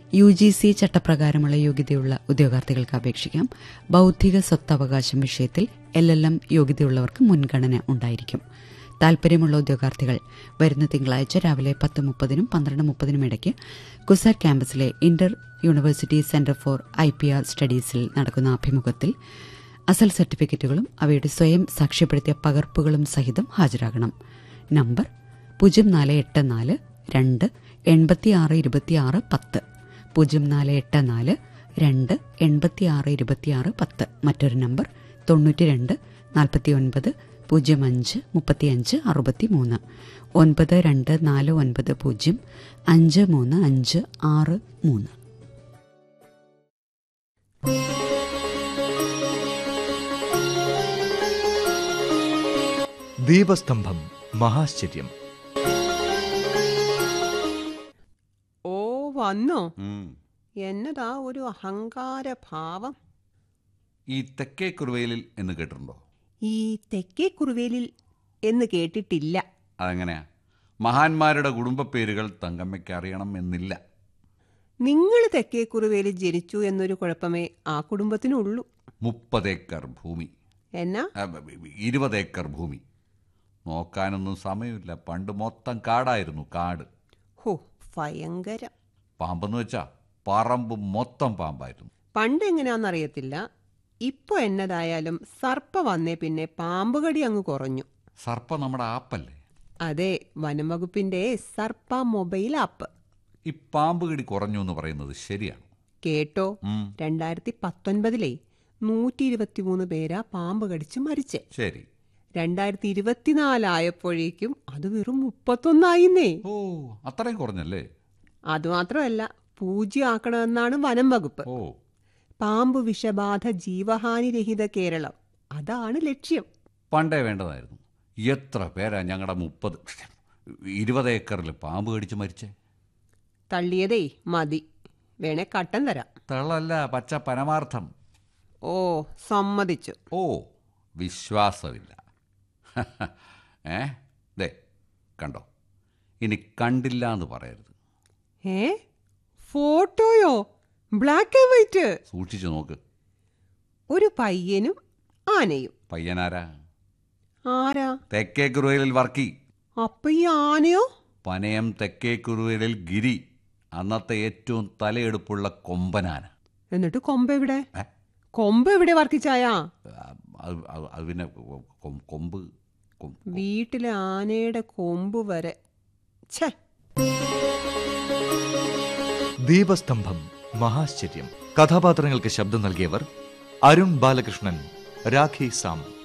U G C ചട്ടപ്രകാരമുള്ള യോഗ്യതയുള്ള ഉദ്യോഗാർത്ഥികൾക്ക് അപേക്ഷിക്കാം ബൌദ്ധിക സ്വത്തവകാശം വിഷയത്തിൽ എൽ എൽ എം യോഗ്യതയുള്ളവർക്ക് മുൻഗണന ഉണ്ടായിരിക്കും താൽപര്യമുള്ള ഉദ്യോഗാർത്ഥികൾ വരുന്ന തിങ്കളാഴ്ച രാവിലെ പത്ത് മുപ്പതിനും പന്ത്രണ്ട് മുപ്പതിനും ഇടയ്ക്ക് കുസാറ്റ് ക്യാമ്പസിലെ inter university centre for I P R സ്റ്റഡീസിൽ നടക്കുന്ന അഭിമുഖത്തിൽ അസൽ സർട്ടിഫിക്കറ്റുകളും അവയുടെ സ്വയം സാക്ഷ്യപ്പെടുത്തിയ പകർപ്പുകളും സഹിതം ഹാജരാകണം നമ്പർ പൂജ്യം നാല് എട്ട് നാല് രണ്ട് എൺപത്തിയാറ് ഇരുപത്തിയാറ് പത്ത് പൂജ്യം നാല് എട്ട് നാല് രണ്ട് എൺപത്തിയാറ് ഇരുപത്തിയാറ് പത്ത് മറ്റൊരു നമ്പർ തൊണ്ണൂറ്റി രണ്ട് നാൽപ്പത്തി ഒൻപത് പൂജ്യം അഞ്ച് മുപ്പത്തിയഞ്ച് അറുപത്തി മൂന്ന് ഒൻപത് രണ്ട് നാല് ഒൻപത് പൂജ്യം അഞ്ച് മൂന്ന് അഞ്ച് ആറ് മൂന്ന് ദീപസ്തംഭം മഹാശ്ചര്യം ഓ വന്നോ ഉം. എന്നതാ ഒരു അഹങ്കാര ഭാവം ഈ തെക്കേ കുറുവയിലിൽ എന്ന് കേട്ടിട്ടുണ്ടോ ഈ തെക്കേ കുറുവേലിൽ എന്ന് കേട്ടിട്ടില്ല അതെങ്ങനെയാ മഹാന്മാരുടെ കുടുംബ പേരുകൾ തങ്കമ്മയ്ക്ക് അറിയണം എന്നില്ല നിങ്ങൾ തെക്കേ കുറുവേലിൽ ജനിച്ചു എന്നൊരു കുഴപ്പമേ ആ കുടുംബത്തിനുള്ളൂ മുപ്പത് ഏക്കർ ഭൂമി എന്നാ ആ, ബ- ബ- ഇരുപത് ഏക്കർ ഭൂമി നോക്കാനൊന്നും സമയമില്ല പണ്ട് മൊത്തം കാടായിരുന്നു കാട് ഹോ ഭയങ്കരം പാമ്പെന്ന് വെച്ചാ പറമ്പ് മൊത്തം പാമ്പായിരുന്നു പണ്ട് എങ്ങനെയാണെന്നറിയത്തില്ല ഇപ്പൊ എന്നതായാലും സർപ്പ വന്നേ പിന്നെ പാമ്പുകടി അങ്ങ് കുറഞ്ഞു സർപ്പ നമ്മുടെ ആപ്പല്ലേ അതെ വനംവകുപ്പിന്റെ സർപ്പ മൊബൈൽ ആപ്പ് ഈ പാമ്പ് കടി കുറഞ്ഞു എന്ന് പറയുന്നത് ശരിയാണ് കേട്ടോ ഉം, രണ്ടായിരത്തി പത്തൊൻപതിലെ നൂറ്റി ഇരുപത്തിമൂന്ന് പേരാ പാമ്പ് കടിച്ച് മരിച്ചേ ശരി രണ്ടായിരത്തി ഇരുപത്തിനാലായപ്പോഴേക്കും അത് വെറും മുപ്പത്തൊന്നായിന്നേ ഓ അത്രയും കുറഞ്ഞല്ലേ അതുമാത്രമല്ല പൂജ്യമാക്കണമെന്നാണ് വനം വകുപ്പ് ഓ പാമ്പ് വിഷബാധ ജീവഹാനിരഹിത കേരളം അതാണ് ലക്ഷ്യം പണ്ടേ വേണ്ടതായിരുന്നു എത്ര പേരാ ഞങ്ങളുടെ മുപ്പത് ഇരുപത് ഏക്കറിൽ പാമ്പ് കടിച്ച് മരിച്ചേ തള്ളിയതേ മതി വേണേ കട്ടൻ തരാം തള്ളല്ല പച്ച പരമാർത്ഥം ഓ സമ്മതിച്ചു ഓ വിശ്വാസമില്ല ഏ ദേ കണ്ടോ ഇനി കണ്ടില്ല എന്ന് പറയരുത് ഏ ഫോട്ടോയോ ബ്ലാക്ക് ആൻഡ് വൈറ്റ് സൂക്ഷിച്ചു നോക്ക് ഒരു പയ്യനും ആനയും പയ്യനാരാ ആരാ തെക്കേ കുറുവയിലിൽ വർക്കി അപ്പൊ ഈ ആനയോ പനയം തെക്കേ കുറുവയിലിൽ ഗിരി അന്നത്തെ ഏറ്റവും തലയെടുപ്പുള്ള കൊമ്പനാന എന്നിട്ട് കൊമ്പ് എവിടെ ഏ? കൊമ്പ് എവിടെ വർക്കിച്ചായ ആ, അത് അത് അത് പിന്നെ കൊ- കൊമ്പ് കൊ- വീട്ടിലെ ആനയുടെ കൊമ്പ് വരെ ഛേ ദീപസ്തംഭം മഹാശ്ചര്യം കഥാപാത്രങ്ങൾക്ക് ശബ്ദം നൽകിയവർ അരുൺ ബാലകൃഷ്ണൻ രാഖി സാം